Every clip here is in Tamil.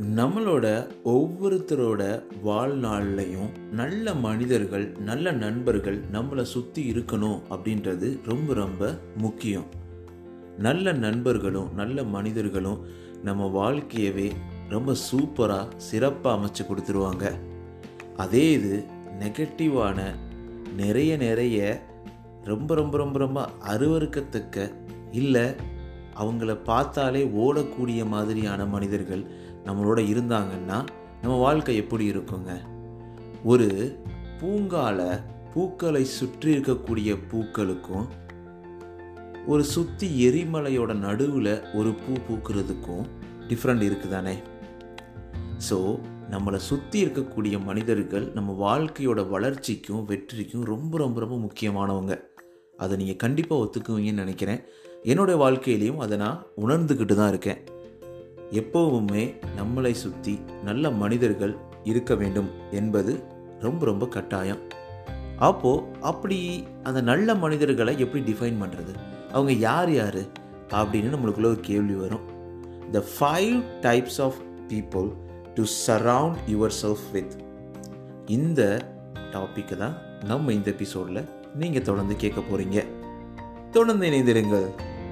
நம்மளோட ஒவ்வொருத்தரோட வாழ்நாள்லையும் நல்ல மனிதர்கள் நல்ல நண்பர்கள் நம்மளை சுற்றி இருக்கணும் அப்படின்றது ரொம்ப ரொம்ப முக்கியம் நல்ல நண்பர்களும் நல்ல மனிதர்களும் நம்ம வாழ்க்கையவே ரொம்ப சூப்பராக சிறப்பாக அமைச்சு கொடுத்துருவாங்க அதே இது நெகட்டிவான நிறைய நிறைய ரொம்ப ரொம்ப ரொம்ப ரொம்ப அருவறுக்கத்தக்க இல்லை அவங்கள பார்த்தாலே ஓடக்கூடிய மாதிரியான மனிதர்கள் நம்மளோட இருந்தாங்கன்னா நம்ம வாழ்க்கை எப்படி இருக்குங்க ஒரு பூங்கால பூக்களை சுற்றி இருக்கக்கூடிய பூக்களுக்கும் ஒரு சுற்றி எரிமலையோட நடுவில் ஒரு பூ பூக்கிறதுக்கும் டிஃப்ரெண்ட் இருக்குதானே ஸோ நம்மளை சுற்றி இருக்கக்கூடிய மனிதர்கள் நம்ம வாழ்க்கையோட வளர்ச்சிக்கும் வெற்றிக்கும் ரொம்ப ரொம்ப ரொம்ப முக்கியமானவங்க அதை நீங்கள் கண்டிப்பாக ஒத்துக்குவீங்கன்னு நினைக்கிறேன் என்னோட வாழ்க்கையிலையும் அதை நான் உணர்ந்துக்கிட்டு தான் இருக்கேன் எப்போவுமே நம்மளை சுற்றி நல்ல மனிதர்கள் இருக்க வேண்டும் என்பது ரொம்ப ரொம்ப கட்டாயம் அப்போது அப்படி அந்த நல்ல மனிதர்களை எப்படி டிஃபைன் பண்ணுறது அவங்க யார் யார் அப்படின்னு நம்மளுக்குள்ள ஒரு கேள்வி வரும் the five types of people to surround yourself with இந்த டாப்பிக்கை தான் நம்ம இந்த எபிசோடில் நீங்கள் தொடர்ந்து கேட்க போகிறீங்க தொடர்ந்து இணைந்திருங்கள்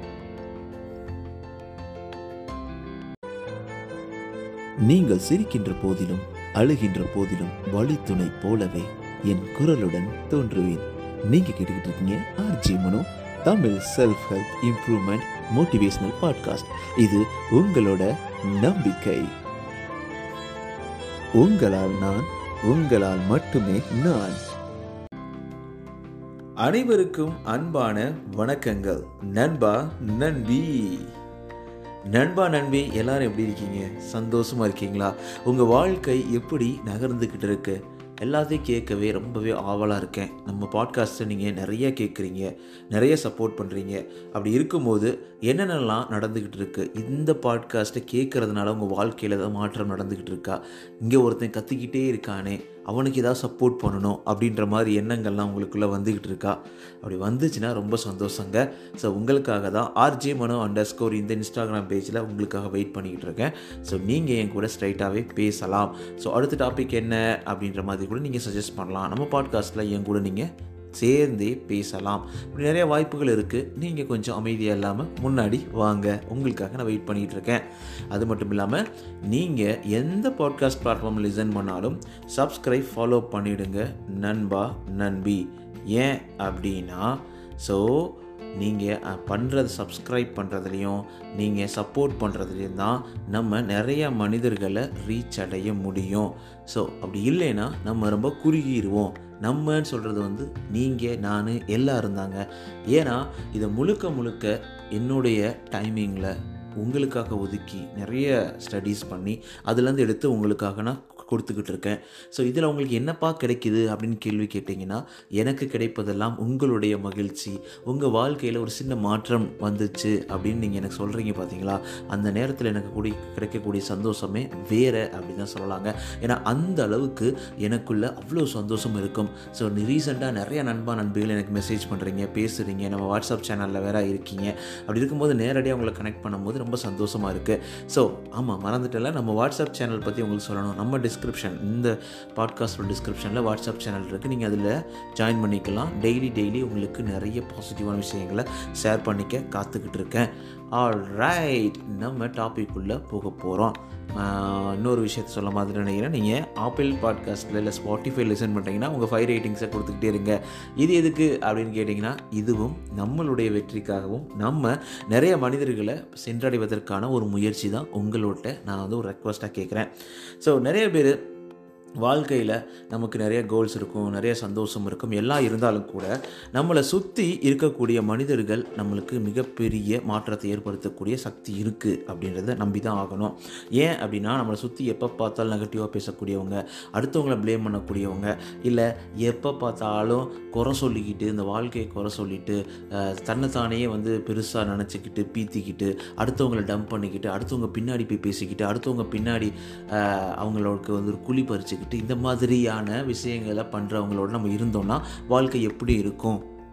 நீங்கள் சிரிக்கின்ற போதிலும் அழுகின்ற போதிலும் வழித்துணை போலவே என் குரலுடன் தோன்றுவேன் நீங்க கேட்டுக்கிட்டு இருக்கீங்க RJ Mano Tamil self help improvement motivational podcast இது உங்களோட நம்பிக்கை உங்களால் நான் உங்களால் மட்டுமே நான் அனைவருக்கும் அன்பான வணக்கங்கள் நண்பா நண்பி நண்பா நண்பி எல்லாரும் எப்படி இருக்கீங்க சந்தோஷமா இருக்கீங்களா உங்கள் வாழ்க்கை எப்படி நகர்ந்துக்கிட்டு இருக்கு எல்லாத்தையும் கேட்கவே ரொம்பவே ஆவலாக இருக்கேன் நம்ம பாட்காஸ்ட்டை நீங்கள் நிறைய கேட்குறீங்க நிறைய சப்போர்ட் பண்ணுறீங்க அப்படி இருக்கும்போது என்னென்னலாம் நடந்துக்கிட்டு இருக்கு இந்த பாட்காஸ்ட்டை கேட்குறதுனால உங்கள் வாழ்க்கையில் ஏதாவது மாற்றம் நடந்துக்கிட்டு இருக்கா இங்கே ஒருத்தன் கத்திக்கிட்டே இருக்கானே அவனுக்கு ஏதாவது சப்போர்ட் பண்ணணும் அப்படின்ற மாதிரி எண்ணங்கள்லாம் உங்களுக்குள்ளே வந்துக்கிட்டு இருக்கா அப்படி வந்துச்சுன்னா ரொம்ப சந்தோஷங்க ஸோ உங்களுக்காக தான் ஆர்ஜே மனோ அண்டர் ஸ்கோர் இந்த இன்ஸ்டாகிராம் பேஜில் உங்களுக்காக வெயிட் பண்ணிக்கிட்டு இருக்கேன் ஸோ நீங்கள் என் கூட ஸ்ட்ரைட்டாகவே பேசலாம் ஸோ அடுத்த டாபிக் என்ன அப்படின்ற மாதிரி கூட நீங்கள் சஜஸ்ட் பண்ணலாம் நம்ம பாட்காஸ்ட்டில் என் கூட நீங்கள் சேர்ந்தே பேசலாம் இப்படி நிறைய வாய்ப்புகள் இருக்குது நீங்கள் கொஞ்சம் அமைதியாக இல்லாமல் முன்னாடி வாங்க உங்களுக்காக நான் வெயிட் பண்ணிகிட்டு இருக்கேன் அது மட்டும் இல்லாமல் நீங்கள் எந்த பாட்காஸ்ட் பிளாட்ஃபார்ம் லிசன் பண்ணாலும் சப்ஸ்கிரைப் ஃபாலோ பண்ணிவிடுங்க நண்பா நண்பி ஏன் அப்படின்னா ஸோ நீங்கள் பண்ணுறது சப்ஸ்கிரைப் பண்ணுறதுலையும் நீங்கள் சப்போர்ட் பண்ணுறதுலையும் தான் நம்ம நிறைய மனிதர்களை ரீச் அடைய முடியும் ஸோ அப்படி இல்லைன்னா நம்ம ரொம்ப குறுகிடுவோம் நம்மன்னு சொல்கிறது வந்து நீங்கள் நான் எல்லாம் இருந்தாங்க ஏன்னா இதை முழுக்க முழுக்க என்னுடைய டைமிங்கில் உங்களுக்காக ஒதுக்கி நிறைய ஸ்டடீஸ் பண்ணி அதுலேருந்து எடுத்து உங்களுக்காக நான் கொடுத்துக்கிட்டு இருக்கேன் ஸோ இதில் உங்களுக்கு என்னப்பா கிடைக்குது அப்படின்னு கேள்வி கேட்டிங்கன்னா எனக்கு கிடைப்பதெல்லாம் உங்களுடைய மகிழ்ச்சி உங்கள் வாழ்க்கையில் ஒரு சின்ன மாற்றம் வந்துச்சு அப்படின்னு நீங்கள் எனக்கு சொல்கிறீங்க பார்த்தீங்களா அந்த நேரத்தில் எனக்கு கூடி கிடைக்கக்கூடிய சந்தோஷமே வேறு அப்படின்னு தான் சொல்லலாங்க ஏன்னா அந்த அளவுக்கு எனக்குள்ள அவ்வளோ சந்தோஷம் இருக்கும் ஸோ ரீசெண்டாக நிறைய நண்பா நண்பிகள் எனக்கு மெசேஜ் பண்ணுறீங்க பேசுகிறீங்க நம்ம வாட்ஸ்அப் சேனலில் வேற இருக்கீங்க அப்படி இருக்கும்போது நேரடியாக உங்களை கனெக்ட் பண்ணும்போது ரொம்ப சந்தோஷமாக இருக்குது ஸோ ஆமாம் மறந்துட்டல நம்ம வாட்ஸ்அப் சேனல் பற்றி உங்களுக்கு சொல்லணும் நம்ம டிஸ்கிரிப்ஷன் இந்த பாட்காஸ்டோட டிஸ்கிரிப்ஷனில் வாட்ஸ்அப் சேனல் இருக்குது நீங்கள் அதில் ஜாயின் பண்ணிக்கலாம் டெய்லி டெய்லி உங்களுக்கு நிறைய பாசிட்டிவான விஷயங்களை ஷேர் பண்ணிக்க காத்துக்கிட்டு இருக்கேன் ஆல் ரைட் நம்ம டாபிக் உள்ளே போக போகிறோம் இன்னொரு விஷயத்த சொல்ல மாதிரி நினைக்கிறேன் நீங்கள் ஆப்பிள் பாட்காஸ்ட்டில் இல்லை ஸ்பாட்டிஃபை லிசன் பண்ணுறீங்கன்னா உங்கள் ஃபைவ் ரேட்டிங்ஸை கொடுத்துக்கிட்டே இருங்க இது எதுக்கு அப்படின்னு கேட்டிங்கன்னா இதுவும் நம்மளுடைய வெற்றிக்காகவும் நம்ம நிறைய மனிதர்களை சென்றடைவதற்கான ஒரு முயற்சி தான் உங்களோட நான் வந்து ஒரு ரெக்வஸ்ட்டாக கேட்குறேன் ஸோ நிறைய பேர் வாழ்க்கையில் நமக்கு நிறைய கோல்ஸ் இருக்கும் நிறைய சந்தோஷம் இருக்கும் எல்லாம் இருந்தாலும் கூட நம்மளை சுற்றி இருக்கக்கூடிய மனிதர்கள் நம்மளுக்கு மிகப்பெரிய மாற்றத்தை ஏற்படுத்தக்கூடிய சக்தி இருக்குது அப்படின்றத நம்பி தான் ஆகணும் ஏன் அப்படின்னா நம்மளை சுற்றி எப்போ பார்த்தாலும் நெகட்டிவாக பேசக்கூடியவங்க அடுத்தவங்களை ப்ளேம் பண்ணக்கூடியவங்க இல்லை எப்போ பார்த்தாலும் குறை சொல்லிக்கிட்டு இந்த வாழ்க்கையை குறை சொல்லிட்டு தன்னைத்தானே வந்து பெருசாக நினச்சிக்கிட்டு பீத்திக்கிட்டு அடுத்தவங்களை டம்ப் பண்ணிக்கிட்டு அடுத்தவங்க பின்னாடி போய் பேசிக்கிட்டு அடுத்தவங்க பின்னாடி அவங்களுக்கு வந்து ஒரு குழி பறிச்சுக்கிட்டு வச்சுக்கிட்டு இந்த மாதிரியான விஷயங்களை பண்ணுறவங்களோட நம்ம இருந்தோம்னா வாழ்க்கை எப்படி இருக்கும்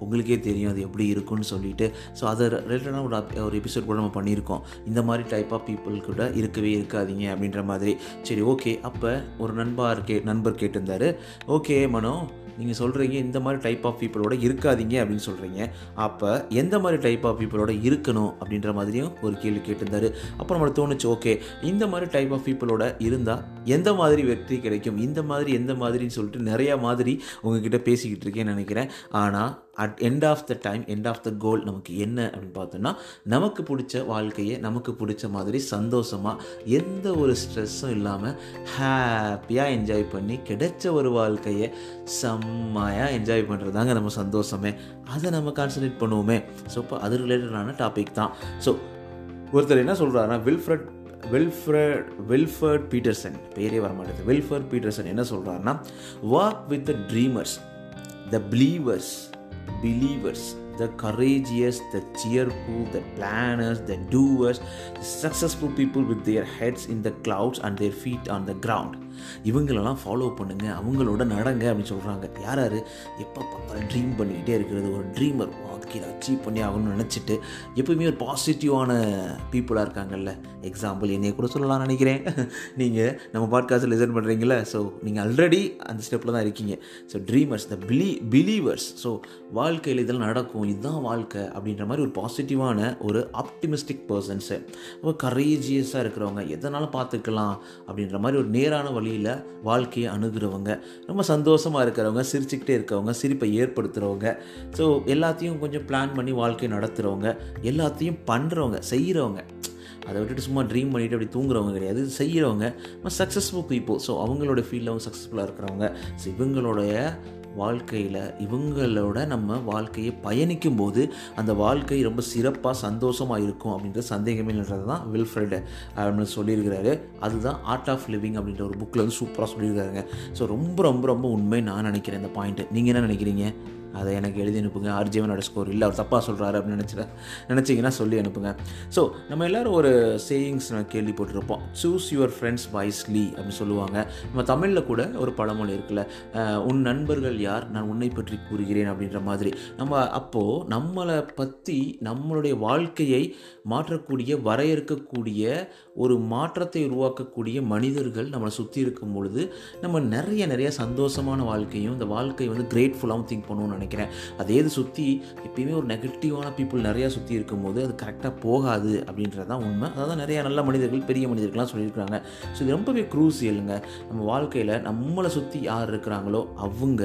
உங்களுக்கே தெரியும் அது எப்படி இருக்குன்னு சொல்லிட்டு ஸோ அதை ரிலேட்டடான ஒரு ap- ஒரு எபிசோட் கூட நம்ம பண்ணியிருக்கோம் இந்த மாதிரி டைப் ஆஃப் பீப்புள் கூட இருக்கவே இருக்காதீங்க அப்படின்ற மாதிரி சரி ஓகே அப்போ ஒரு நண்பர் கே நண்பர் கேட்டிருந்தாரு ஓகே மனோ நீங்கள் சொல்கிறீங்க இந்த மாதிரி டைப் ஆஃப் பீப்புளோட இருக்காதீங்க அப்படின்னு சொல்கிறீங்க அப்போ எந்த மாதிரி டைப் ஆஃப் பீப்புளோட இருக்கணும் அப்படின்ற மாதிரியும் ஒரு கேள்வி கேட்டிருந்தாரு அப்புறம் நம்மளுக்கு தோணுச்சு ஓகே இந்த மாதிரி டைப் ஆஃப் பீப்புளோட இருந்தால் எந்த மாதிரி வெற்றி கிடைக்கும் இந்த மாதிரி எந்த மாதிரின்னு சொல்லிட்டு நிறையா மாதிரி உங்ககிட்ட பேசிக்கிட்டு இருக்கேன்னு நினைக்கிறேன் ஆனால் at end of the time end of the call நமக்கு என்ன அப்படின்னு பார்த்தோம்னா நமக்கு பிடிச்ச வாழ்க்கையை நமக்கு பிடிச்ச மாதிரி சந்தோஷமாக எந்த ஒரு ஸ்ட்ரெஸ்ஸும் இல்லாமல் ஹாப்பியாக என்ஜாய் பண்ணி கிடைச்ச ஒரு வாழ்க்கையை செம்மையாக என்ஜாய் பண்ணுறது தாங்க நம்ம சந்தோஷமே அதை நம்ம கான்சன்ட்ரேட் பண்ணுவோமே ஸோ இப்போ அது ரிலேட்டடான டாபிக் தான் ஸோ ஒருத்தர் என்ன சொல்கிறாருன்னா வில்ஃப்ரட் வில்ஃப்ரட் வில்ஃபர்ட் பீட்டர்சன் பேரே வர மாட்டேது வில்ஃபர்ட் பீட்டர்சன் என்ன சொல்கிறாருன்னா walk with the dreamers the believers believers the courageous the cheerful the planners the doers the successful people with their heads in the clouds and their feet on the ground இவங்களெல்லாம் ஃபாலோ பண்ணுங்க அவங்களோட நடங்க அப்படின்னு சொல்கிறாங்க யார் யார் எப்போ பார்த்தாலும் ட்ரீம் பண்ணிக்கிட்டே இருக்கிறது ஒரு ட்ரீமர் வாழ்க்கையில் அச்சீவ் பண்ணி ஆகணும்னு நினச்சிட்டு எப்பவுமே ஒரு பாசிட்டிவான பீப்புளாக இருக்காங்கல்ல எக்ஸாம்பிள் என்னைய கூட சொல்லலாம்னு நினைக்கிறேன் நீங்கள் நம்ம பாட்காஸ்ட்டில் லிசன் பண்ணுறீங்களா ஸோ நீங்கள் ஆல்ரெடி அந்த ஸ்டெப்பில் தான் இருக்கீங்க ஸோ ட்ரீமர்ஸ் த பிலி பிலீவர்ஸ் ஸோ வாழ்க்கையில் இதெல்லாம் நடக்கும் இதுதான் வாழ்க்கை அப்படின்ற மாதிரி ஒரு பாசிட்டிவான ஒரு ஆப்டிமிஸ்டிக் பர்சன்ஸு ரொம்ப கரேஜியஸாக இருக்கிறவங்க எதனாலும் பார்த்துக்கலாம் அப்படின்ற மாதிரி ஒரு நேரான வழியில் வாழ்க்கையை அணுகிறவங்க ரொம்ப சந்தோஷமாக இருக்கிறவங்க சிரிச்சுக்கிட்டே இருக்கவங்க சிரிப்பை ஏற்படுத்துகிறவங்க ஸோ எல்லாத்தையும் கொஞ்சம் பிளான் பண்ணி வாழ்க்கையை நடத்துகிறவங்க எல்லாத்தையும் பண்ணுறவங்க செய்கிறவங்க அதை விட்டுட்டு சும்மா ட்ரீம் பண்ணிட்டு அப்படி தூங்குறவங்க கிடையாது செய்கிறவங்க சக்ஸஸ்ஃபுல் பீப்புள் ஸோ அவங்களோட ஃபீல்டில் அவங்க சக்ஸஸ்ஃபுல்லாக இருக்கிறவங்க ஸோ இவங்களுடைய வாழ்க்கையில் இவங்களோட நம்ம வாழ்க்கையை பயணிக்கும் போது அந்த வாழ்க்கை ரொம்ப சிறப்பாக சந்தோஷமாக இருக்கும் அப்படின்ற சந்தேகமே இல்லைன்றது தான் வில்ஃப்ரெட் அப்படின்னு சொல்லியிருக்கிறாரு அதுதான் ஆர்ட் ஆஃப் லிவிங் அப்படின்ற ஒரு புக்கில் வந்து சூப்பராக சொல்லியிருக்காங்க ஸோ ரொம்ப ரொம்ப ரொம்ப உண்மை நான் நினைக்கிறேன் இந்த பாயிண்ட்டு நீங்கள் என்ன நினைக்கிறீங்க அதை எனக்கு எழுதி அனுப்புங்க ஆர்ஜிவன் ஸ்கோர் இல்லை அவர் தப்பாக சொல்கிறாரு அப்படின்னு நினச்சிட நினச்சிங்கன்னா சொல்லி அனுப்புங்க ஸோ நம்ம எல்லோரும் ஒரு சேயிங்ஸ் கேள்விப்பட்டிருப்போம் சூஸ் யுவர் ஃப்ரெண்ட்ஸ் வைஸ்லி அப்படின்னு சொல்லுவாங்க நம்ம தமிழில் கூட ஒரு பழமொழி இருக்குல்ல அஹ், உன் நண்பர்கள் யார் நான் உன்னை பற்றி கூறுகிறேன் அப்படின்ற மாதிரி நம்ம அப்போது நம்மளை பற்றி நம்மளுடைய வாழ்க்கையை மாற்றக்கூடிய வரையறுக்கக்கூடிய ஒரு மாற்றத்தை உருவாக்கக்கூடிய மனிதர்கள் நம்மளை சுற்றி இருக்கும் பொழுது நம்ம நிறைய நிறைய சந்தோஷமான வாழ்க்கையும் இந்த வாழ்க்கை வந்து கிரேட்ஃபுல்லாகவும் திங்க் பண்ணுவோம்னு நினைக்கிறேன் அதே இது சுற்றி எப்பயுமே ஒரு நெகட்டிவான பீப்புள் நிறையா சுற்றி இருக்கும்போது அது கரெக்டாக போகாது அப்படின்றது தான் உண்மை அதான் நிறைய நல்ல மனிதர்கள் பெரிய மனிதர்கள்லாம் சொல்லியிருக்காங்க ஸோ இது ரொம்பவே க்ரூசியலுங்க நம்ம வாழ்க்கையில் நம்மளை சுற்றி யார் இருக்கிறாங்களோ அவங்க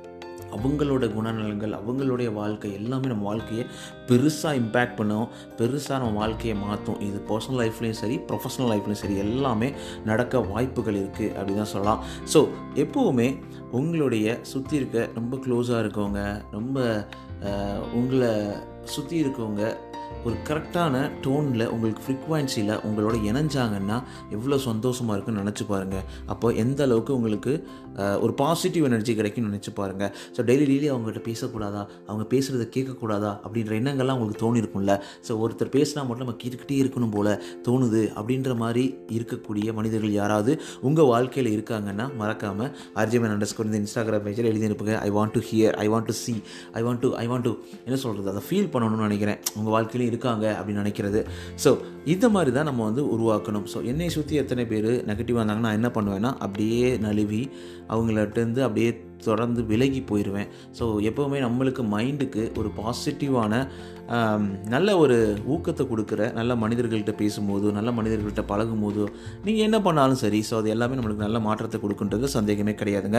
அவங்களோட குணநலங்கள் அவங்களுடைய வாழ்க்கை எல்லாமே நம்ம வாழ்க்கையை பெருசாக இம்பேக்ட் பண்ணும் பெருசாக நம்ம வாழ்க்கையை மாற்றும் இது பர்சனல் லைஃப்லேயும் சரி ப்ரொஃபஷனல் லைஃப்லேயும் சரி எல்லாமே நடக்க வாய்ப்புகள் இருக்குது அப்படி தான் சொல்லலாம் ஸோ எப்போவுமே உங்களுடைய சுற்றி இருக்க ரொம்ப க்ளோஸாக இருக்கவங்க ரொம்ப அஹ், உங்களை சுற்றி இருக்கவங்க ஒரு கரெக்டான டோனில் உங்களுக்கு ஃப்ரீக்வன்சியில் உங்களோட இணைஞ்சாங்கன்னா எவ்வளோ சந்தோஷமாக இருக்குன்னு நினச்சி பாருங்கள் அப்போ எந்த அளவுக்கு உங்களுக்கு அஹ், ஒரு பாசிட்டிவ் எனர்ஜி கிடைக்கும்னு நினச்சி பாருங்கள் ஸோ டெய்லி டெய்லி அவங்ககிட்ட பேசக்கூடாதா அவங்க பேசுகிறத கேட்கக்கூடாதா அப்படின்ற எண்ணங்கள்லாம் உங்களுக்கு தோணிருக்கும்ல ஸோ ஒருத்தர் பேசினா மட்டும் நம்ம கேட்டுக்கிட்டே இருக்கணும் போல் தோணுது அப்படின்ற மாதிரி இருக்கக்கூடிய மனிதர்கள் யாராவது உங்கள் வாழ்க்கையில் இருக்காங்கன்னா மறக்காமல் ஆர்ஜிமன் அண்டர் ஸ்கோர் இந்த இன்ஸ்டாகிராம் பேஜில் எழுதி அனுப்புங்க I want to hear I want to see I want to I want to என்ன சொல்கிறது அதை ஃபீல் பண்ணணும்னு நினைக்கிறேன் உங்கள் வாழ்க்கையிலும் இருக்காங்க அப்படின்னு நினைக்கிறது ஸோ இந்த மாதிரி தான் நம்ம வந்து உருவாக்கணும் ஸோ என்னை சுற்றி எத்தனை பேர் நெகட்டிவாக இருந்தாங்கன்னா நான் என்ன பண்ணுவேன்னா அப்படியே நழுவி அவங்கள்ட்டேருந்து அப்படியே தொடர்ந்து விலகி போயிடுவேன் ஸோ எப்போவுமே நம்மளுக்கு மைண்டுக்கு ஒரு பாசிட்டிவான ஆம், நல்ல ஒரு ஊக்கத்தை கொடுக்குற நல்ல மனிதர்கள்ட்ட பேசும்போது நல்ல மனிதர்கள்ட்ட பழகும்போது நீங்கள் என்ன பண்ணாலும் சரி ஸோ அது எல்லாமே நம்மளுக்கு நல்ல மாற்றத்தை கொடுக்குன்றது சந்தேகமே கிடையாதுங்க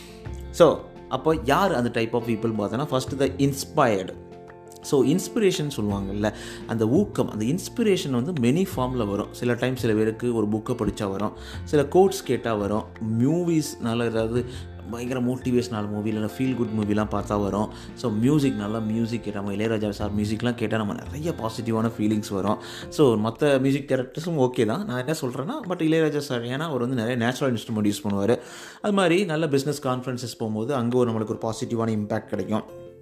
ஸோ அப்போ யார் அந்த டைப் ஆஃப் பீப்புள் பார்த்தோன்னா first the inspired so inspiration சொல்லுவாங்கல்ல அந்த ஊக்கம் அந்த இன்ஸ்பிரேஷன் வந்து மெனி ஃபார்மில் வரும் சில டைம் சில பேருக்கு ஒரு புக்கை படித்தா வரும் சில கோட்ஸ் கேட்டால் வரும் மூவிஸ்னால ஏதாவது பயங்கர மோட்டிவேஷனல் மூவி இல்லைன்னா ஃபீல் குட் மூவிலாம் பார்த்தா வரும் ஸோ மியூசிக் நல்லா மியூசிக் கேட்டால் நம்ம இளையராஜா சார் மியூசிக்லாம் கேட்டால் நம்ம நிறைய பாசிட்டிவான ஃபீலிங்ஸ் வரும் ஸோ மற்ற மியூசிக் டேரக்டர்ஸும் ஓகே தான் நான் என்ன சொல்கிறேன்னா பட் இளையராஜா சார் ஏன்னா அவர் வந்து நிறைய நேச்சுரல் இன்ஸ்ட்ருமெண்ட் யூஸ் பண்ணுவார் அது மாதிரி நல்ல பிஸ்னஸ் கான்ஃபரன்சஸ் போகும்போது அங்கே ஒரு நம்மளுக்கு ஒரு பாசிட்டிவான இம்பேக்ட் கிடைக்கும்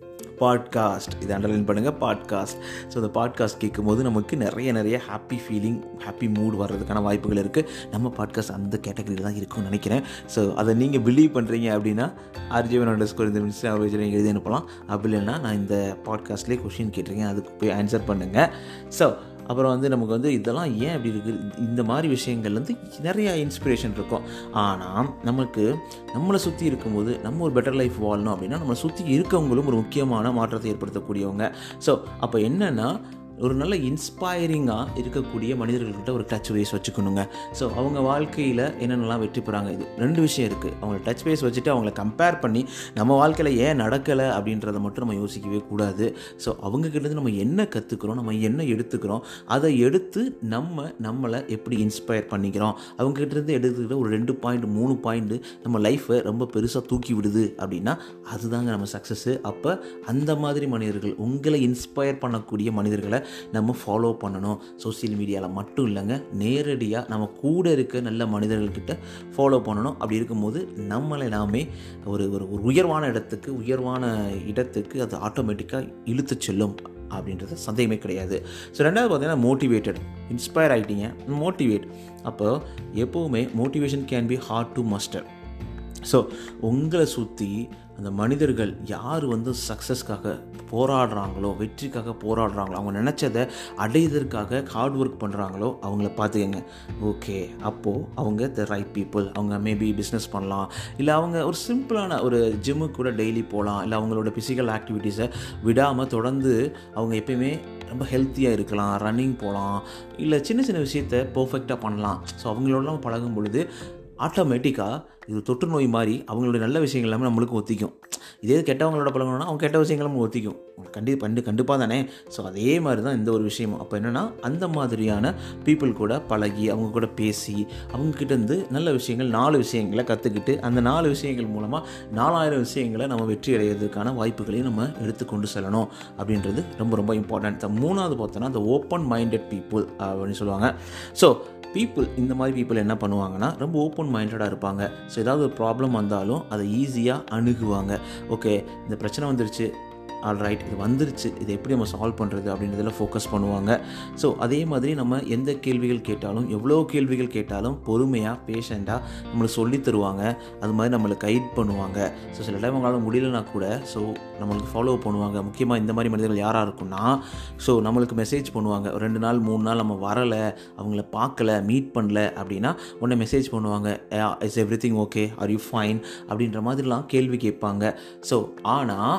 பாட்காஸ்ட் இதை அண்டர்லைன் பண்ணுங்கள் பாட்காஸ்ட் ஸோ இந்த பாட்காஸ்ட் கேட்கும்போது நமக்கு நிறைய நிறைய ஹாப்பி ஃபீலிங் ஹாப்பி மூட் வர்றதுக்கான வாய்ப்புகள் இருக்குது நம்ம பாட்காஸ்ட் அந்த கேட்டகரியில் தான் இருக்கும்னு நினைக்கிறேன் ஸோ அதை நீங்கள் பிலீவ் பண்ணுறீங்க அப்படின்னா ஆர்ஜிவன் அண்டர் ஸ்கோர் இந்த மினிஸ்டர் எழுதி அனுப்பலாம் அப்படி இல்லைன்னா நான் இந்த பாட்காஸ்ட்லேயே கொஷின் கேட்டிருக்கேன் அதுக்கு போய் ஆன்சர் பண்ணுங்கள் ஸோ அப்புறம் வந்து நமக்கு வந்து இதெல்லாம் ஏன் அப்படி இருக்குது இந்த மாதிரி விஷயங்கள் வந்து நிறைய இன்ஸ்பிரேஷன் இருக்கும் ஆனால் நமக்கு நம்மளை சுற்றி இருக்கும்போது நம்ம ஒரு பெட்டர் லைஃப் வாழணும் அப்படின்னா நம்மளை சுற்றி இருக்கவங்களும் ஒரு முக்கியமான மாற்றத்தை ஏற்படுத்தக்கூடியவங்க ஸோ அப்போ என்னென்னா ஒரு நல்ல இன்ஸ்பைரிங்காக இருக்கக்கூடிய மனிதர்கள்கிட்ட ஒரு டச் பேஸ் வச்சுக்கணுங்க ஸோ அவங்க வாழ்க்கையில் என்னென்னலாம் வெற்றி பெறாங்க இது ரெண்டு விஷயம் இருக்குது அவங்கள டச் பேஸ் வச்சுட்டு அவங்கள கம்பேர் பண்ணி நம்ம வாழ்க்கையில் ஏன் நடக்கலை அப்படின்றத மட்டும் நம்ம யோசிக்கவே கூடாது ஸோ அவங்கக்கிட்டேருந்து நம்ம என்ன கற்றுக்குறோம் நம்ம என்ன எடுத்துக்கிறோம் அதை எடுத்து நம்ம நம்மளை எப்படி இன்ஸ்பயர் பண்ணிக்கிறோம் அவங்ககிட்டருந்து எடுத்துக்கிட்ட ஒரு ரெண்டு பாயிண்ட் மூணு பாயிண்ட் நம்ம லைஃப்பை ரொம்ப பெருசாக தூக்கி விடுது அப்படின்னா அதுதாங்க நம்ம சக்ஸஸ்ஸு அப்போ அந்த மாதிரி மனிதர்கள் உங்களை இன்ஸ்பயர் பண்ணக்கூடிய மனிதர்களை நம்ம ஃபாலோ பண்ணணும் சோசியல் மீடியாவில் மட்டும் இல்லைங்க நேரடியாக நம்ம கூட இருக்க நல்ல மனிதர்கள்கிட்ட ஃபாலோ பண்ணணும் அப்படி இருக்கும்போது நம்மளை நாமே ஒரு ஒரு ஒரு உயர்வான இடத்துக்கு உயர்வான இடத்துக்கு அது ஆட்டோமேட்டிக்காக இழுத்து செல்லும் அப்படின்றது சந்தேகமே கிடையாது ஸோ ரெண்டாவது பார்த்தீங்கன்னா மோட்டிவேட்டட் இன்ஸ்பயர் ஆகிட்டீங்க மோட்டிவேட் அப்போ எப்போவுமே motivation can be hard to muster so உங்களை சுற்றி அந்த மனிதர்கள் யார் வந்து சக்ஸஸ்க்காக போராடுறாங்களோ வெற்றிக்காக போராடுறாங்களோ அவங்க நினச்சதை அடையிறதுக்காக ஹார்ட் ஒர்க் பண்ணுறாங்களோ அவங்கள பார்த்துக்கங்க ஓகே அப்போது அவங்க த ரைட் பீப்புள் அவங்க மேபி பிஸ்னஸ் பண்ணலாம் இல்லை அவங்க ஒரு சிம்பிளான ஒரு ஜிம்முக்கு கூட டெய்லி போகலாம் இல்லை அவங்களோட ஃபிசிக்கல் ஆக்டிவிட்டீஸை விடாமல் தொடர்ந்து அவங்க எப்பயுமே ரொம்ப ஹெல்த்தியாக இருக்கலாம் ரன்னிங் போகலாம் இல்லை சின்ன சின்ன விஷயத்த பர்ஃபெக்டாக பண்ணலாம் ஸோ அவங்களோடலாம் பழகும் பொழுது ஆட்டோமேட்டிக்காக இது தொற்று நோய் மாதிரி அவங்களுடைய நல்ல விஷயங்கள் எல்லாமே நம்மளுக்கு ஒத்திக்கும் இதே கெட்டவங்களோட பழகணும்னா அவங்க கெட்ட விஷயங்கள் நம்ம ஒத்திக்கும் கண்டி கண்டு கண்டிப்பாக தானே ஸோ அதே மாதிரி தான் இந்த ஒரு விஷயமும் அப்போ என்னென்னா அந்த மாதிரியான பீப்புள் கூட பழகி அவங்க கூட பேசி அவங்கக்கிட்டேருந்து நல்ல விஷயங்கள் நாலு விஷயங்களை கற்றுக்கிட்டு அந்த நாலு விஷயங்கள் மூலமாக நாலாயிரம் விஷயங்களை நம்ம வெற்றி அடைகிறதுக்கான வாய்ப்புகளையும் நம்ம எடுத்துக்கொண்டு செல்லணும் அப்படின்றது ரொம்ப ரொம்ப இம்பார்ட்டன்ட் மூணாவது பார்த்தோன்னா அந்த ஓப்பன் மைண்டட் பீப்புள் அப்படின்னு சொல்லுவாங்க ஸோ பீப்புள் இந்த மாதிரி பீப்புள் என்ன பண்ணுவாங்கன்னா ரொம்ப ஓப்பன் மைண்டடாக இருப்பாங்க ஸோ ஏதாவது ஒரு ப்ராப்ளம் வந்தாலும் அதை ஈஸியாக அணுகுவாங்க ஓகே இந்த பிரச்சனை வந்துருச்சு ஆல் ரைட் இது வந்துருச்சு இதை எப்படி நம்ம சால்வ் பண்ணுறது அப்படின்றதில் ஃபோக்கஸ் பண்ணுவாங்க ஸோ அதே மாதிரி நம்ம எந்த கேள்விகள் கேட்டாலும் எவ்வளோ கேள்விகள் கேட்டாலும் பொறுமையாக பேஷண்ட்டாக நம்மளுக்கு சொல்லி தருவாங்க அது மாதிரி நம்மளை கைட் பண்ணுவாங்க ஸோ சில டைம் அவங்களால முடியலனா கூட ஸோ நம்மளுக்கு ஃபாலோ பண்ணுவாங்க முக்கியமாக இந்த மாதிரி மனிதர்கள் யாராக இருக்குன்னா ஸோ நம்மளுக்கு மெசேஜ் பண்ணுவாங்க ஒரு ரெண்டு நாள் மூணு நாள் நம்ம வரலை அவங்கள பார்க்கல மீட் பண்ணல அப்படின்னா உடனே மெசேஜ் பண்ணுவாங்க is everything okay are you fine அப்படின்ற மாதிரிலாம் கேள்வி கேட்பாங்க ஸோ ஆனால்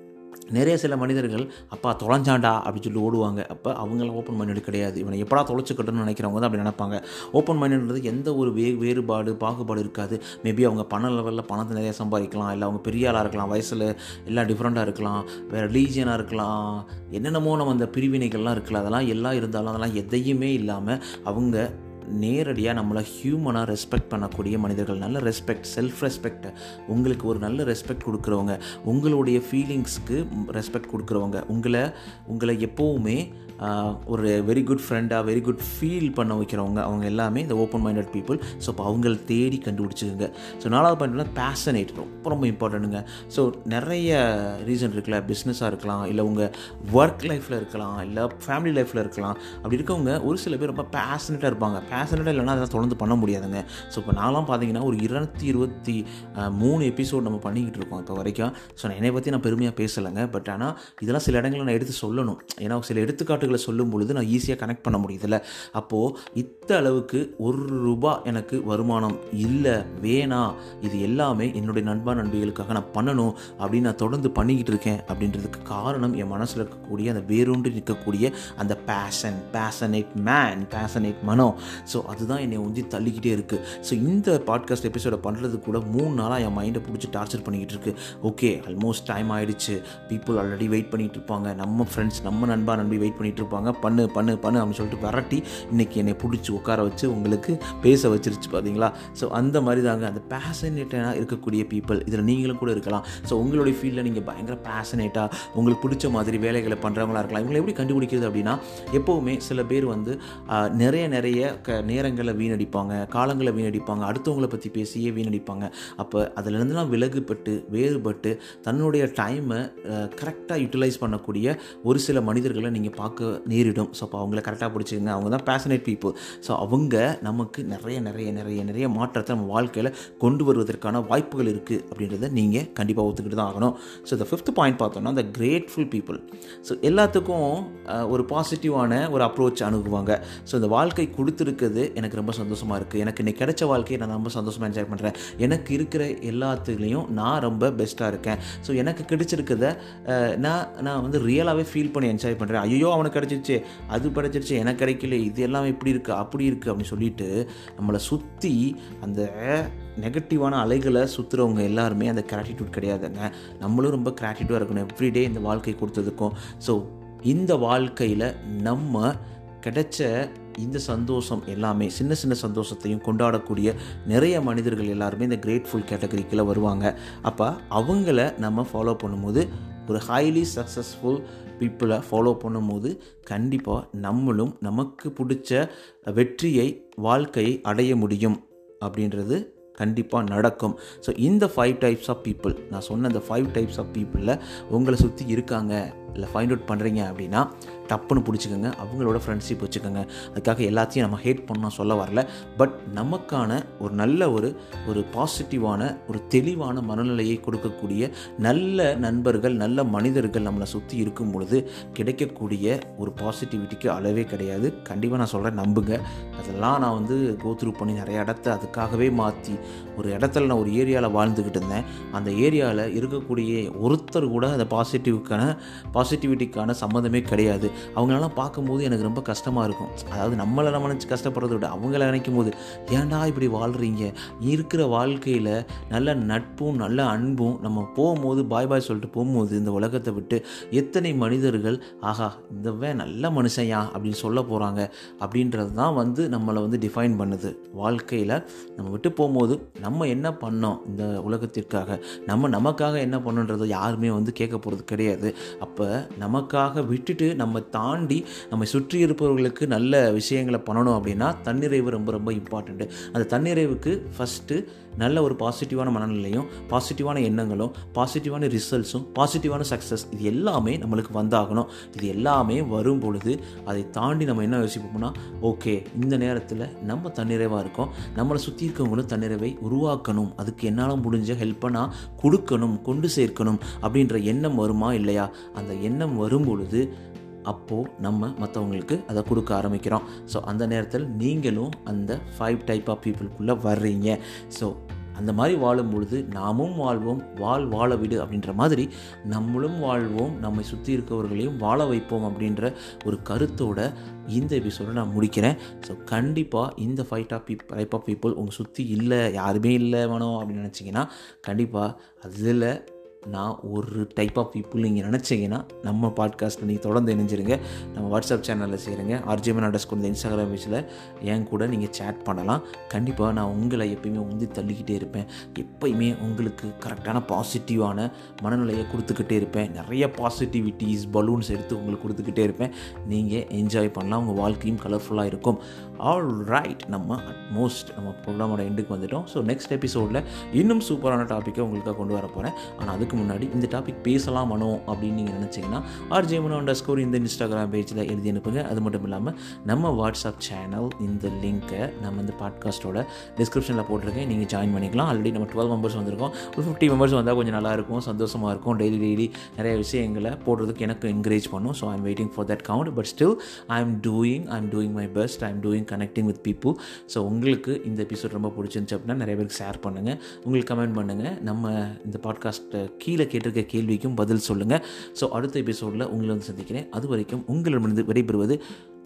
நிறைய சில மனிதர்கள் அப்பா தொலைஞ்சாண்டா அப்படின்னு சொல்லி ஓடுவாங்க அப்போ அவங்கள ஓப்பன் மைண்டட் கிடையாது இவனை எப்படா தொலைச்சிக்கட்டும்னு நினைக்கிறவங்க தான் அப்படி நினைப்பாங்க ஓப்பன் மைண்டட்ன்றது எந்த ஒரு வே வேறுபாடு பாகுபாடு இருக்காது மேபி அவங்க பண லெவலில் பணத்தை நிறைய சம்பாதிக்கலாம் இல்லை அவங்க பெரிய ஆளாக இருக்கலாம் வயசில் எல்லாம் டிஃப்ரெண்ட்டாக இருக்கலாம் வேறு ரிலீஜியனாக இருக்கலாம் என்னென்னமோ நம்ம அந்த பிரிவினைகள்லாம் இருக்கலாம் அதெல்லாம் எல்லாம் இருந்தாலும் அதெல்லாம் எதையுமே இல்லாமல் அவங்க நேரடியாக நம்மளை ஹியூமனாக ரெஸ்பெக்ட் பண்ணக்கூடிய மனிதர்கள் நல்ல ரெஸ்பெக்ட் செல்ஃப் ரெஸ்பெக்ட் உங்களுக்கு ஒரு நல்ல ரெஸ்பெக்ட் கொடுக்குறவங்க உங்களுடைய ஃபீலிங்ஸ்க்கு ரெஸ்பெக்ட் கொடுக்குறவங்க உங்களை உங்களை எப்போவுமே ஒரு வெரி குட் ஃப்ரெண்டாக வெரி குட் ஃபீல் பண்ண வைக்கிறவங்க அவங்க எல்லாமே இந்த ஓப்பன் மைண்டட் பீப்புள் ஸோ இப்போ அவங்கள தேடி கண்டுபிடிச்சிக்கோங்க ஸோ நாலாவது பாயிண்ட்னா பேஷனேட் ரொம்ப ரொம்ப இம்பார்ட்டண்ட்டுங்க ஸோ நிறைய ரீசன் இருக்குல்ல பிஸ்னஸாக இருக்கலாம் இல்லை உங்கள் ஒர்க் லைஃப்பில் இருக்கலாம் இல்லை ஃபேமிலி லைஃப்பில் இருக்கலாம் அப்படி இருக்கவங்க ஒரு சில பேர் ரொம்ப பேஷனேட்டாக இருப்பாங்க பேஷனேட்டாக இல்லைனா அதெல்லாம் தொடர்ந்து பண்ண முடியாதுங்க ஸோ இப்போ நான்லாம் பார்த்தீங்கன்னா ஒரு இருநூத்தி இருபத்தி மூணு எபிசோட் நம்ம பண்ணிக்கிட்டு இருக்கோம் இப்போ வரைக்கும் ஸோ நான் என்னை பற்றி நான் பெருமையாக பேசலைங்க பட் ஆனால் இதெல்லாம் சில இடங்களில் நான் எடுத்து சொல்லணும் ஏன்னா சில எடுத்துக்காட்டு வார்த்தைகளை சொல்லும் பொழுது நான் ஈஸியாக கனெக்ட் பண்ண முடியுதில்ல அப்போது இத்த அளவுக்கு ஒரு ரூபா எனக்கு வருமானம் இல்லை வேணாம் இது எல்லாமே என்னுடைய நண்பா நண்பிகளுக்காக நான் பண்ணணும் அப்படின்னு நான் தொடர்ந்து பண்ணிக்கிட்டு இருக்கேன் அப்படின்றதுக்கு காரணம் என் மனசில் இருக்கக்கூடிய அந்த வேரூன்றி நிற்கக்கூடிய அந்த பேஷன் பேஷனேட் மேன் பேஷனேட் மனம் ஸோ அதுதான் என்னை உந்தி தள்ளிக்கிட்டே இருக்குது ஸோ இந்த பாட்காஸ்ட் எபிசோடை பண்ணுறது கூட மூணு நாளாக என் மைண்டை பிடிச்சி டார்ச்சர் பண்ணிக்கிட்டு இருக்கு ஓகே ஆல்மோஸ்ட் டைம் ஆயிடுச்சு பீப்புள் ஆல்ரெடி வெயிட் பண்ணிகிட்டு இருப்பாங்க நம்ம ஃப்ரெண்ட்ஸ் நம்ம நண்பா நம்பி வெயிட் பண்ணிட்டு பண்ணிகிட்டு இருப்பாங்க பண்ணு பண்ணு பண்ணு அப்படின்னு சொல்லிட்டு விரட்டி இன்றைக்கி என்னை பிடிச்சி உட்கார வச்சு உங்களுக்கு பேச வச்சிருச்சு பார்த்தீங்களா ஸோ அந்த மாதிரி தாங்க அந்த பேஷனேட்டாக இருக்கக்கூடிய பீப்புள் இதில் நீங்களும் கூட இருக்கலாம் ஸோ உங்களுடைய ஃபீல்டில் நீங்கள் பயங்கர பேஷனேட்டாக உங்களுக்கு பிடிச்ச மாதிரி வேலைகளை பண்ணுறவங்களா இருக்கலாம் இவங்களை எப்படி கண்டுபிடிக்கிறது அப்படின்னா எப்போவுமே சில பேர் வந்து ஆஹ், நிறைய நிறைய க நேரங்களை வீணடிப்பாங்க காலங்களை வீணடிப்பாங்க அடுத்தவங்களை பற்றி பேசியே வீணடிப்பாங்க அப்போ அதுலேருந்துலாம் விலகுபட்டு வேறுபட்டு தன்னுடைய டைமை கரெக்டாக யூட்டிலைஸ் பண்ணக்கூடிய ஒரு சில மனிதர்களை நீங்கள் பார்க்க நேரிடும் ஸோ அப்போ அவங்கள கரெக்டாக பிடிச்சிங்க அவங்க தான் பேஷனேட் பீப்புள் ஸோ அவங்க நமக்கு நிறைய நிறைய நிறைய நிறைய மாற்றத்தை நம்ம வாழ்க்கையில் கொண்டு வருவதற்கான வாய்ப்புகள் இருக்குது அப்படின்றத நீங்கள் கண்டிப்பாக ஒத்துக்கிட்டு தான் ஆகணும் ஸோ இந்த ஃபிஃப்த் பாயிண்ட் பார்த்தோம்னா இந்த கிரேட்ஃபுல் பீப்புள் ஸோ எல்லாத்துக்கும் அஹ், ஒரு பாசிட்டிவான ஒரு அப்ரோச் அணுகுவாங்க ஸோ இந்த வாழ்க்கை கொடுத்துருக்குது எனக்கு ரொம்ப சந்தோஷமாக இருக்குது எனக்கு இன்னைக்கு கிடைச்ச வாழ்க்கையை நான் ரொம்ப சந்தோஷமாக என்ஜாய் பண்ணுறேன் எனக்கு இருக்கிற எல்லாத்துலேயும் நான் ரொம்ப பெஸ்ட்டாக இருக்கேன் ஸோ எனக்கு கிடைச்சிருக்கிறத அஹ், நான் நான் வந்து ரியலாகவே ஃபீல் பண்ணி என்ஜாய் பண்ணுறேன் ஐயோ அவனுக்கு கிடைச்சிருச்சு அது கிடைச்சிருச்சு எனக்கு கிடைக்கல இது எல்லாம் இப்படி இருக்குது அப்படி இருக்குது அப்படின்னு சொல்லிட்டு நம்மளை சுற்றி அந்த நெகட்டிவான அலைகளை சுற்றுறவங்க எல்லாருமே அந்த கிராட்டிடியூட் கிடையாதுங்க நம்மளும் ரொம்ப கிராட்டிடியூடாக இருக்கணும் எவ்ரிடே இந்த வாழ்க்கை கொடுத்ததுக்கும் ஸோ இந்த வாழ்க்கையில் நம்ம கிடைச்ச இந்த சந்தோஷம் எல்லாமே சின்ன சின்ன சந்தோஷத்தையும் கொண்டாடக்கூடிய நிறைய மனிதர்கள் எல்லாருமே இந்த கிரேட்ஃபுல் கேட்டகரிக்குள்ளே வருவாங்க அப்போ அவங்கள நம்ம ஃபாலோ பண்ணும்போது ஒரு ஹைலி சக்ஸஸ்ஃபுல் பீப்புளை ஃபாலோ பண்ணும்போது கண்டிப்பாக நம்மளும் நமக்கு பிடிச்ச வெற்றியை வாழ்க்கையை அடைய முடியும் அப்படின்றது கண்டிப்பாக நடக்கும் ஸோ இந்த ஃபைவ் டைப்ஸ் ஆஃப் பீப்புள் நான் சொன்ன இந்த ஃபைவ் டைப்ஸ் ஆஃப் பீப்புளில் உங்களை சுற்றி இருக்காங்க இல்லை ஃபைண்ட் அவுட் பண்ணுறீங்க அப்படின்னா டப்புன்னு பிடிச்சிக்கோங்க அவங்களோட ஃப்ரெண்ட்ஷிப் வச்சுக்கோங்க அதுக்காக எல்லாத்தையும் நம்ம ஹேட் பண்ண சொல்ல வரல பட் நமக்கான ஒரு நல்ல ஒரு ஒரு பாசிட்டிவான ஒரு தெளிவான மனநிலையை கொடுக்கக்கூடிய நல்ல நண்பர்கள் நல்ல மனிதர்கள் நம்மளை சுற்றி இருக்கும் பொழுது கிடைக்கக்கூடிய ஒரு பாசிட்டிவிட்டிக்கு அளவே கிடையாது கண்டிப்பாக நான் சொல்கிறேன் நம்புங்க அதெல்லாம் நான் வந்து கோத்ரூ பண்ணி நிறைய இடத்த அதுக்காகவே மாற்றி ஒரு இடத்துல நான் ஒரு ஏரியாவில் வாழ்ந்துக்கிட்டு இருந்தேன் அந்த ஏரியாவில் இருக்கக்கூடிய ஒருத்தர் கூட அந்த பாசிட்டிவ்க்கான பாசிட்டிவிட்டிக்கான சம்மந்தமே கிடையாது அவங்களெல்லாம் பார்க்கும்போது எனக்கு ரொம்ப கஷ்டமாக இருக்கும் அதாவது நம்மளை நம்ம நினச்சி கஷ்டப்படுறத விட அவங்கள நினைக்கும் போது ஏன்டா இப்படி வாழ்கிறீங்க இருக்கிற வாழ்க்கையில் நல்ல நட்பும் நல்ல அன்பும் நம்ம போகும்போது பாய் பாய் சொல்லிட்டு போகும்போது இந்த உலகத்தை விட்டு எத்தனை மனிதர்கள் ஆஹா இந்தவன் நல்ல மனுஷன்யா அப்படின்னு சொல்ல போகிறாங்க அப்படின்றது தான் வந்து நம்மளை வந்து டிஃபைன் பண்ணுது வாழ்க்கையில் நம்ம விட்டு போகும்போது நம்ம என்ன பண்ணோம் இந்த உலகத்திற்காக நம்ம நமக்காக என்ன பண்ணோன்றதை யாருமே வந்து கேட்க போகிறது கிடையாது அப்போ நமக்காக விட்டுட்டு நம்ம தாண்டி நம்ம சுற்றி இருப்பவர்களுக்கு நல்ல விஷயங்களை பண்ணணும் அப்படின்னா தன்னிறைவு ரொம்ப ரொம்ப இம்பார்ட்டண்ட்டு அந்த தன்னிறைவுக்கு ஃபஸ்ட்டு நல்ல ஒரு பாசிட்டிவான மனநிலையும் பாசிட்டிவான எண்ணங்களும் பாசிட்டிவான ரிசல்ட்ஸும் பாசிட்டிவான சக்ஸஸ் இது எல்லாமே நம்மளுக்கு வந்தாகணும் இது எல்லாமே வரும் பொழுது அதை தாண்டி நம்ம என்ன யோசிப்போம்னா ஓகே இந்த நேரத்தில் நம்ம தன்னிறைவாக இருக்கோம் நம்மளை சுற்றி இருக்கவங்களும் தன்னிறைவை உருவாக்கணும் அதுக்கு என்னால் முடிஞ்ச ஹெல்ப்பை நான் கொடுக்கணும் கொண்டு சேர்க்கணும் அப்படின்ற எண்ணம் வருமா இல்லையா அந்த எண்ணம் வரும் பொழுது அப்போது நம்ம மற்றவங்களுக்கு அதை கொடுக்க ஆரம்பிக்கிறோம் ஸோ அந்த நேரத்தில் நீங்களும் அந்த ஃபைவ் டைப் ஆஃப் பீப்புளுக்குள்ளே வர்றீங்க ஸோ அந்த மாதிரி வாழும் பொழுது நாமும் வாழ்வோம் வாழ் வாழ விடு அப்படின்ற மாதிரி நம்மளும் வாழ்வோம் நம்மை சுற்றி இருக்கவர்களையும் வாழ வைப்போம் அப்படின்ற ஒரு கருத்தோட இந்த எபிசோட நான் முடிக்கிறேன் ஸோ கண்டிப்பாக இந்த five top peep type of people உங்கள் சுற்றி இல்லை யாருமே இல்லை வேணும் அப்படின்னு நினச்சிங்கன்னா கண்டிப்பாக அதில் நான் ஒரு டைப் ஆஃப் பீப்புள் நீங்கள் நினச்சிங்கன்னா நம்ம பாட்காஸ்ட்டில் நீங்கள் தொடர்ந்து இணைஞ்சிருங்க நம்ம வாட்ஸ்அப் சேனலில் சேருங்க ஆர்ஜிமன் அண்டர்ஸ்கோர் இந்த இன்ஸ்டாகிராம் பேஜில் என் கூட நீங்கள் சேட் பண்ணலாம் கண்டிப்பாக நான் உங்களை எப்பயுமே உந்தி தள்ளிக்கிட்டே இருப்பேன் எப்பயுமே உங்களுக்கு கரெக்டான பாசிட்டிவான மனநிலையை கொடுத்துக்கிட்டே இருப்பேன் நிறைய பாசிட்டிவிட்டிஸ் பலூன்ஸ் எடுத்து உங்களுக்கு கொடுத்துக்கிட்டே இருப்பேன் நீங்கள் என்ஜாய் பண்ணலாம் உங்கள் வாழ்க்கையும் கலர்ஃபுல்லாக இருக்கும் ஆல் ரைட் நம்ம அட்மோஸ்ட் நம்ம ப்ரோக்ராமோட எண்டுக்கு வந்துட்டோம் ஸோ நெக்ஸ்ட் எபிசோடில் இன்னும் சூப்பரான டாப்பிக்கை உங்களுக்காக கொண்டு வர போகிறேன் ஆனால் அதுக்கு முன்னாடி இந்த டாபிக் பேசலாம் மனோ அப்படின்னு நீங்கள் நினச்சிங்கன்னா ஆர்ஜே மனோ அண்டர் ஸ்கோர் இந்த இன்ஸ்டாகிராம் பேஜில் எழுதி அனுப்புங்க அது மட்டும் இல்லாமல் நம்ம வாட்ஸ்அப் சேனல் இந்த லிங்க்கை நம்ம இந்த பாட்காஸ்ட்டோட டிஸ்கிரிப்ஷனில் போட்டிருக்கேன் நீங்கள் ஜாயின் பண்ணிக்கலாம் ஆல்ரெடி நம்ம டுவெல் மெம்பர்ஸ் வந்திருக்கோம் ஒரு ஃபிஃப்டி மெம்பர்ஸ் வந்தால் கொஞ்சம் நல்லாயிருக்கும் சந்தோஷமாக இருக்கும் டெய்லி டெய்லி நிறைய விஷயங்களை போடுறதுக்கு எனக்கு என்கரேஜ் பண்ணும் so I'm waiting for that count but still I am doing I am doing my best I am doing connecting with people so உங்களுக்கு இந்த எபிசோட் ரொம்ப பிடிச்சிருந்துச்சு அப்படின்னா நிறைய பேருக்கு ஷேர் பண்ணுங்கள் உங்களுக்கு கமெண்ட் பண்ணுங்கள் நம்ம இந்த பாட்காஸ்ட்டை கீழே கேட்டிருக்க கேள்விக்கும் பதில் சொல்லுங்கள் ஸோ அடுத்த எபிசோடில் உங்களை வந்து சந்திக்கிறேன் அது வரைக்கும் உங்களிடமிருந்து விடைபெறுவது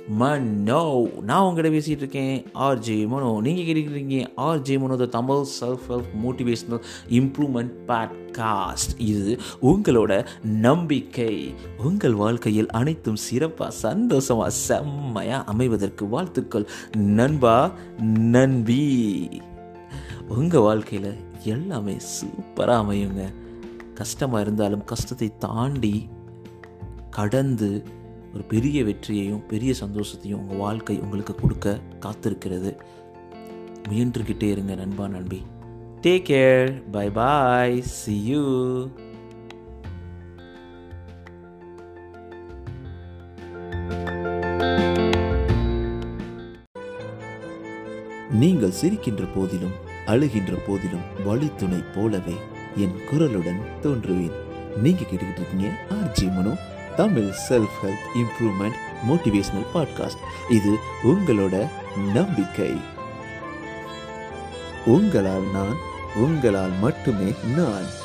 மனோ நான் உங்ககிட்ட பேசிகிட்டு இருக்கேன் ஆர்ஜே மனோ நீங்கள் கேட்டுக்கிறீங்க RJ Mano the Tamil self help motivational improvement podcast இது உங்களோட நம்பிக்கை உங்கள் வாழ்க்கையில் அனைத்தும் சிறப்பாக சந்தோஷமாக செம்மையாக அமைவதற்கு வாழ்த்துக்கள் நண்பா நண்பி உங்கள் வாழ்க்கையில் எல்லாமே சூப்பராக அமையுங்க கஷ்டமாக இருந்தாலும் கஷ்டத்தை தாண்டி கடந்து ஒரு பெரிய வெற்றியையும் பெரிய சந்தோஷத்தையும் உங்கள் வாழ்க்கை உங்களுக்கு கொடுக்க காத்திருக்கிறது முயன்றுக்கிட்டே இருங்க நண்பா நண்பி take care bye bye see you நீங்கள் சிரிக்கின்ற போதிலும் அழுகின்ற போதிலும் வழித்துணை போலவே என் குரலுடன் தோன்றுவேன் நீங்க கேட்டுக்கிட்டு இருக்கீங்க RJ Mano Tamil self help improvement motivational podcast இது உங்களோட நம்பிக்கை உங்களால் நான் உங்களால் மட்டுமே நான்